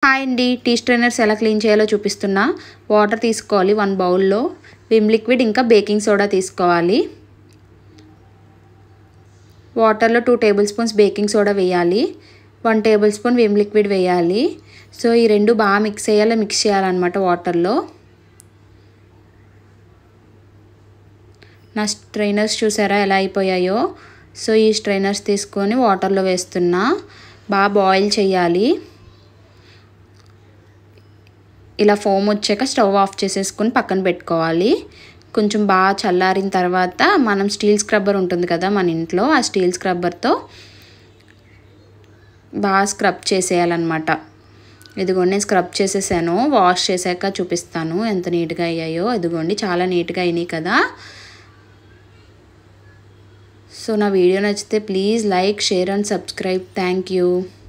hi అండి tea strainers ఎలా clean చేయాలో చూపిస్తున్నా వాటర్ తీసుకోవాలి వన్ బౌల్లో విమ్ లిక్విడ్ ఇంకా బేకింగ్ సోడా తీసుకోవాలి వాటర్లో two tablespoons baking soda వేయాలి one tablespoon Vim liquid వేయాలి సో ఈ రెండు బాగా మిక్స్ అయ్యేలా మిక్స్ చేయాలన్నమాట వాటర్లో నా స్ట్రైనర్స్ చూసారా ఎలా అయిపోయాయో సో ఈ స్ట్రైనర్స్ తీసుకొని వాటర్లో వేస్తున్నా బాగా బాయిల్ చేయాలి ఇలా ఫోమ్ వచ్చాక స్టవ్ ఆఫ్ చేసేసుకొని పక్కన పెట్టుకోవాలి కొంచెం బాగా చల్లారిన తర్వాత మనం స్టీల్ స్క్రబ్బర్ ఉంటుంది కదా మన ఇంట్లో ఆ స్టీల్ స్క్రబ్బర్తో బాగా స్క్రబ్ చేసేయాలన్నమాట ఇదిగోండి నేను స్క్రబ్ చేసేసాను వాష్ చేశాక చూపిస్తాను ఎంత నీట్గా అయ్యాయో ఇదిగోండి చాలా నీట్గా అయినాయి కదా సో నా వీడియో నచ్చితే please like share and subscribe thank you